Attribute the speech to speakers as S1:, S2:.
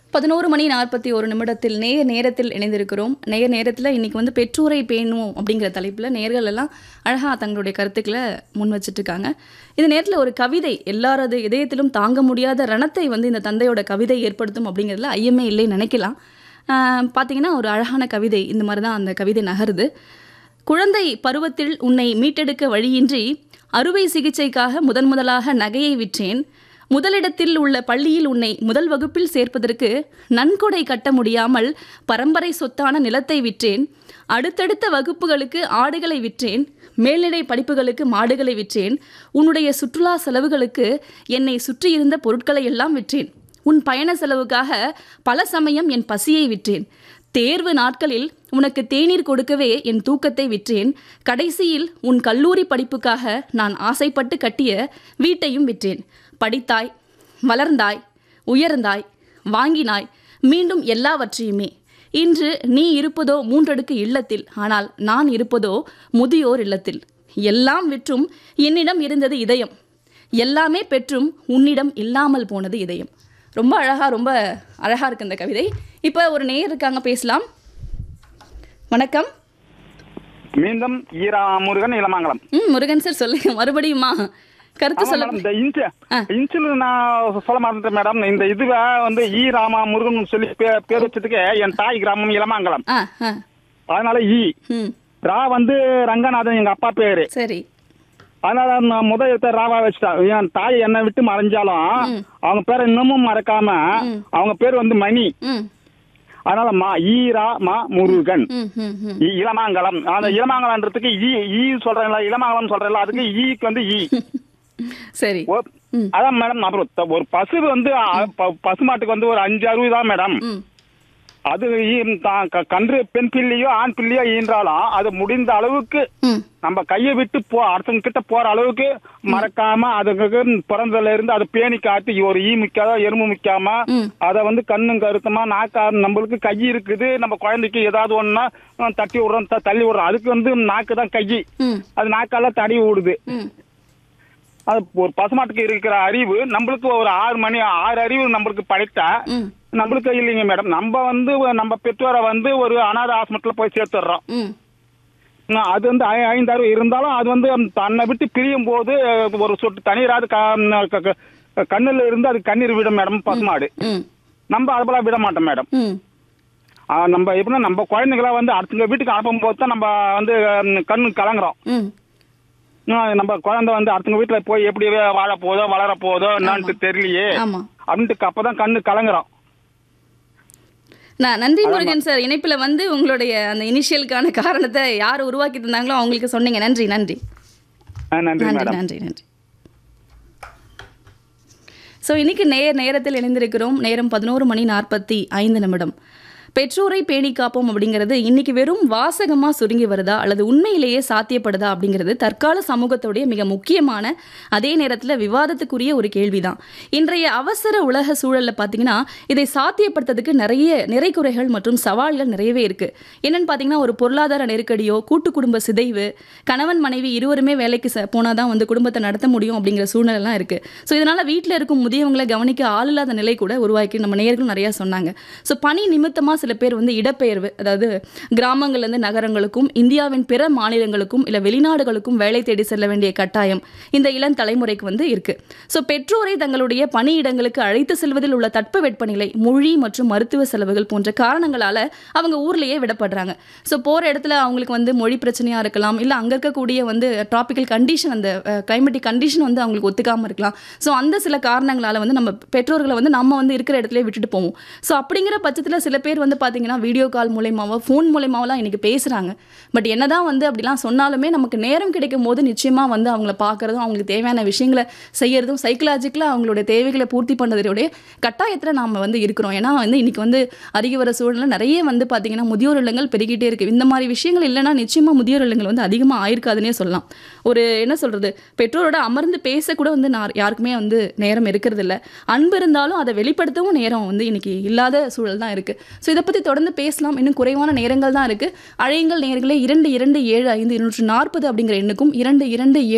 S1: பதினோரு மணி நாற்பத்தி ஒரு நிமிடத்தில் நேர் நேரத்தில் இணைந்திருக்கிறோம் நேர் நேரத்தில் இன்னைக்கு வந்து பெற்றோரை பேணுவோம் அப்படிங்கிற தலைப்பில் நேர்கள் எல்லாம் அழகாக தங்களுடைய கருத்துக்களை முன் வச்சிட்டு இருக்காங்க இந்த நேரத்தில் ஒரு கவிதை எல்லாரது இதயத்திலும் தாங்க முடியாத ரணத்தை வந்து இந்த தந்தையோட கவிதை ஏற்படுத்தும் அப்படிங்கிறதுல ஐயமே இல்லைன்னு நினைக்கலாம் ஆஹ் பார்த்தீங்கன்னா ஒரு அழகான கவிதை இந்த மாதிரி தான் அந்த கவிதை நகருது குழந்தை பருவத்தில் உன்னை மீட்டெடுக்க வழியின்றி அறுவை சிகிச்சைக்காக முதன் முதலாக நகையை விற்றேன் முதலிடத்தில் உள்ள பள்ளியில் உன்னை முதல் வகுப்பில் சேர்ப்பதற்கு நன்கொடை கட்ட முடியாமல் பரம்பரை சொத்தான நிலத்தை விற்றேன் அடுத்தடுத்த வகுப்புகளுக்கு ஆடுகளை விற்றேன் மேல்நிலை படிப்புகளுக்கு மாடுகளை விற்றேன் உன்னுடைய சுற்றுலா செலவுகளுக்கு என்னை சுற்றியிருந்த பொருட்களை எல்லாம் விற்றேன் உன் பயண செலவுக்காக பல சமயம் என் பசியை விற்றேன் தேர்வு நாட்களில் உனக்கு தேநீர் கொடுக்கவே என் தூக்கத்தை விற்றேன் கடைசியில் உன் கல்லூரி படிப்புக்காக நான் ஆசைப்பட்டு கட்டிய வீட்டையும் விற்றேன் படித்தாய் வளர்ந்தாய் உயர்ந்தாய் வாங்கினாய் மீண்டும் எல்லாவற்றையுமே இன்று நீ இருப்பதோ மூன்றடுக்கு இல்லத்தில் ஆனால் நான் இருப்பதோ முதியோர் இல்லத்தில் எல்லாம் விற்றும் என்னிடம் இருந்தது இதயம் எல்லாமே பெற்றும் உன்னிடம் இல்லாமல் போனது இதயம் ரொம்ப அழகா ரொம்ப அழகா இருக்கு இந்த கவிதை இப்போ ஒரு நேயர் இருக்காங்க பேசலாம் வணக்கம்
S2: மீண்டும் ஈரா முருகன் இளமாங்கலம்
S1: ம் முருகன் சார் சொல்லுங்க மறுபடியுமா கருத்து
S2: ஆமா
S1: சொல்ல
S2: மேடம் இந்த இன்ச்சு
S1: ஆ.
S2: இன்ச்சுல நான் சொல்ல மாட்டேன் மேடம் இந்த இதுவ வந்து ஈ ராமா முருகன் சொல்லி பே- பேர் வச்சதுக்கு என் தாய் கிராமம் இளமாங்கலம்
S1: ஆ ஆ
S2: அதனால ஈ
S1: ம்
S2: ரா வந்து ரங்கநாதன் எங்க அப்பா பேரு
S1: சரி
S2: அதனால நான் முதல் எடுத்த ராவா வச்சுட்டேன் என் தாய் என்னை விட்டு மறைஞ்சாலும் அவங்க பேரை இன்னமும் மறக்காம அவங்க பேர் வந்து மணி
S1: ம்
S2: அதனால மா ஈரா மா முருகன்
S1: ம் ம் ம்
S2: இ- இளமாங்கலம் அந்த இளமாங்கலன்றதுக்கு ஈ ஈ சொல்றேன்ல இளமாங்கலம் சொல்றேன்ல அதுக்கு ஈக்கு வந்து ஈ
S1: சரி
S2: ஓ, அதான் மேடம் அப்புறம் த- ஒரு பசு வந்து அ, ப- பசுமாட்டுக்கு வந்து ஒரு அஞ்சு அறுபது தான் மேடம்
S1: ம்
S2: அது ஈ- தான் க- கன்று பெண் பிள்ளையோ ஆண் பிள்ளையோ ஈன்றாலும் அது முடிந்த அளவுக்கு
S1: ம்
S2: நம்ம கையை விட்டு போ அடுத்தவங்க கிட்ட போற அளவுக்கு மறக்காம அதுக்கு பிறந்ததுல இருந்து அது பேணி காத்து ஒரு ஈ மிக்காத எறும்பு மிக்காம
S1: ம்.
S2: அதை வந்து கண்ணும் கருத்துமா நாக்கா நம்மளுக்கு கை இருக்குது நம்ம குழந்தைக்கு ஏதாவது ஒண்ணுனா அஹ், தட்டி விடுறோம் த- தள்ளி விடுறோம் அதுக்கு வந்து நாக்கு தான் கை
S1: ம்
S2: அது நாக்கால தடி விடுது
S1: ம்
S2: அது ஒரு பசுமாட்டுக்கு இருக்கிற அறிவு நம்மளுக்கு ஒரு ஆறு மணி ஆறு அறிவு நம்மளுக்கு படைத்தா
S1: ம்
S2: நம்மளுக்கு இல்லைங்க மேடம் நம்ம வந்து நம்ம பெற்றோரை வந்து ஒரு அனாதை ஆசிரமத்தில் போய் சேர்த்துடுறோம்
S1: ம்
S2: நான் அது வந்து ஐ- ஐந்து அறிவு இருந்தாலும் அது வந்து அந்த தன்னை விட்டு பிரியும் போது ஒரு சொட்டு தண்ணீராது க- க- க- கண்ணுல இருந்து அது கண்ணீர் விடும் மேடம் பசுமாடு
S1: ம்
S2: நம்ம அது போல விட மாட்டோம் மேடம்
S1: ம்
S2: ஆ, நம்ம எப்படின்னா நம்ம குழந்தைங்கள வந்து அடுத்த வீட்டுக்கு அனுப்பும் போது தான் நம்ம வந்து ம், கண்ணு கலங்குறோம்
S1: ம்
S2: ஆ, நம்ம குழந்தை வந்து அடுத்தவங்க வீட்டுல போய் எப்படி வாழ போதோ வளர போதோ என்னன்ட்டு தெரியலையே
S1: ஆமா
S2: அப்படின்ட்டு அப்பதான் கண்ணு கலங்குறோம்
S1: நான் நன்றி முருகன் சார் இணைப்பில் வந்து உங்களுடைய அந்த இனிஷியலுக்கான காரணத்தை யார் உருவாக்கி தந்தாங்களோ அவங்களுக்கு சொன்னீங்க நன்றி நன்றி
S2: ஆ, நன்றி
S1: நன்றி
S2: மேடம்
S1: நன்றி நன்றி ஸோ இன்னைக்கு நேர் நேரத்தில் இணைந்திருக்கிறோம் நேரம் பதினோரு மணி நாற்பத்தி ஐந்து நிமிடம் பெற்றோரை பேணி காப்போம் அப்படிங்கிறது இன்னைக்கு வெறும் வாசகமாக சுருங்கி வருதா அல்லது உண்மையிலேயே சாத்தியப்படுதா அப்படிங்கிறது தற்கால சமூகத்துடைய மிக முக்கியமான அதே நேரத்தில் விவாதத்துக்குரிய ஒரு கேள்விதான் இன்றைய அவசர உலக சூழலில் பார்த்தீங்கன்னா இதை சாத்தியப்படுத்துறதுக்கு நிறைய நிறைகுறைகள் மற்றும் சவால்கள் நிறையவே இருக்கு என்னன்னு பார்த்தீங்கன்னா ஒரு பொருளாதார நெருக்கடியோ கூட்டு குடும்ப சிதைவு கணவன் மனைவி இருவருமே வேலைக்கு ச- போனாதான் வந்து குடும்பத்தை நடத்த முடியும் அப்படிங்கிற சூழ்நிலைலாம் இருக்கு ஸோ இதனால வீட்டில் இருக்கும் முதியவங்களை கவனிக்க ஆள் இல்லாத நிலை கூட உருவாக்கி நம்ம நேயர்களும் நிறைய சொன்னாங்க ஸோ பணி நிமித்தமாக சில பேர் வந்து இடப்பெயர்வு அதாவது கிராமங்கள்லேருந்து நகரங்களுக்கும் இந்தியாவின் பிற மாநிலங்களுக்கும் இல்லை வெளிநாடுகளுக்கும் வேலை தேடி செல்ல வேண்டிய கட்டாயம் இந்த இளம் தலைமுறைக்கு வந்து இருக்கு ஸோ பெற்றோரை தங்களுடைய பணியிடங்களுக்கு அழைத்து செல்வதில் உள்ள தட்பவெப்பநிலை மொழி மற்றும் மருத்துவ செலவுகள் போன்ற காரணங்களால அவங்க ஊர்லயே விடப்படுறாங்க ஸோ போற இடத்துல அவங்களுக்கு வந்து மொழி பிரச்சனையா இருக்கலாம் இல்லை அங்க இருக்கக்கூடிய வந்து டிராபிக்கல் கண்டிஷன் அந்த கிளைமேட்டிக் கண்டிஷன் வந்து அவங்களுக்கு ஒத்துக்காம இருக்கலாம் ஸோ அந்த சில காரணங்களால வந்து நம்ம பெற்றோர்களை வந்து நம்ம வந்து இருக்கிற இடத்துல விட்டுட்டு போவோம் ஸோ அப்படிங்கிற பட்சத்தில் சில பேர் வந்து பார்த்தீங்கன்னா வீடியோ கால் மூலயமாவோ ஃபோன் மூலயமாவெல்லாம் இன்னைக்கு பேசுறாங்க பட் என்னதான் வந்து அப்படிலாம் சொன்னாலுமே நமக்கு நேரம் கிடைக்கும் போது நிச்சயமா வந்து அவங்கள பார்க்கறதும் அவங்களுக்கு தேவையான விஷயங்களை செய்யறதும் சைக்கலாஜிக்கலாக அவங்களுடைய தேவைகளை பூர்த்தி பண்ணுறதுடைய கட்டாயத்தில் நாம் வந்து இருக்கிறோம் ஏன்னா வந்து இன்னைக்கு வந்து அருகி வர சூழ்நிலை நிறைய வந்து பார்த்தீங்கன்னா முதியோர் இல்லங்கள் பெருகிட்டே இருக்கு இந்த மாதிரி விஷயங்கள் இல்லைன்னா நிச்சயமா முதியோர் இல்லங்கள் வந்து அதிகமாக ஆயிருக்காதுன்னே சொல்லலாம் ஒரு என்ன சொல்றது பெற்றோரோட அமர்ந்து பேசக்கூட வந்து நான் யாருக்குமே வந்து நேரம் இருக்கிறது இல்ல அன்பு இருந்தாலும் அதை வெளிப்படுத்தவும் நேரம் வந்து இன்னைக்கு இல்லாத சூழல் தான் இருக்கு ஸோ இதை பற்றி தொடர்ந்து பேசலாம் இன்னும் குறைவான நேரங்கள் தான் இருக்கு அழையுங்கள் நேர்களே இரண்டு இரண்டு ஏழு ஐந்து இருநூற்று நாற்பது அப்படிங்கிற எண்ணுக்கும் இரண்டு இரண்டு